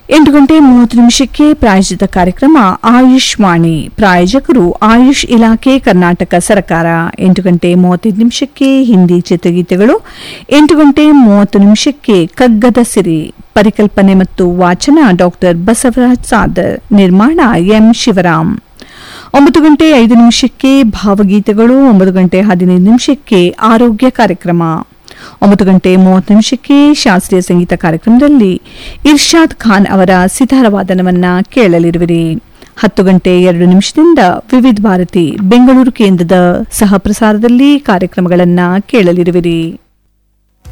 ಎಂಟು ಗಂಟೆ ಮೂವತ್ತು ನಿಮಿಷಕ್ಕೆ ಪ್ರಾಯೋಜಿತ ಕಾರ್ಯಕ್ರಮ ಆಯುಷ್ ವಾಣಿ ಪ್ರಾಯೋಜಕರು ಆಯುಷ್ ಇಲಾಖೆ ಕರ್ನಾಟಕ ಸರ್ಕಾರ ಎಂಟು ಗಂಟೆ ಮೂವತ್ತೈದು ನಿಮಿಷಕ್ಕೆ ಹಿಂದಿ ಚಿತ್ರಗೀತೆಗಳು ಎಂಟು ಗಂಟೆ ಮೂವತ್ತು ನಿಮಿಷಕ್ಕೆ ಕಗ್ಗದ ಸಿರಿ ಪರಿಕಲ್ಪನೆ ಮತ್ತು ವಾಚನ ಡಾಕ್ಟರ್ ಬಸವರಾಜ್ ಸಾದರ್ ನಿರ್ಮಾಣ ಎಂ ಶಿವರಾಮ್ ಒಂಬತ್ತು ಗಂಟೆ ಐದು ನಿಮಿಷಕ್ಕೆ ಭಾವಗೀತೆಗಳು ಒಂಬತ್ತು ಗಂಟೆ ಹದಿನೈದು ನಿಮಿಷಕ್ಕೆ ಆರೋಗ್ಯ ಕಾರ್ಯಕ್ರಮ ಒಂಬತ್ತು ಗಂಟೆ ಮೂವತ್ತು ನಿಮಿಷಕ್ಕೆ ಶಾಸ್ತ್ರೀಯ ಸಂಗೀತ ಕಾರ್ಯಕ್ರಮದಲ್ಲಿ ಇರ್ಷಾದ್ ಖಾನ್ ಅವರ ಸಿತಾರವಾದನವನ್ನ ಕೇಳಲಿರುವಿರಿ ಹತ್ತು ಗಂಟೆ ಎರಡು ನಿಮಿಷದಿಂದ ವಿವಿಧ ಭಾರತಿ ಬೆಂಗಳೂರು ಕೇಂದ್ರದ ಸಹ ಪ್ರಸಾರದಲ್ಲಿ ಕಾರ್ಯಕ್ರಮಗಳನ್ನು ಕೇಳಲಿರುವಿರಿ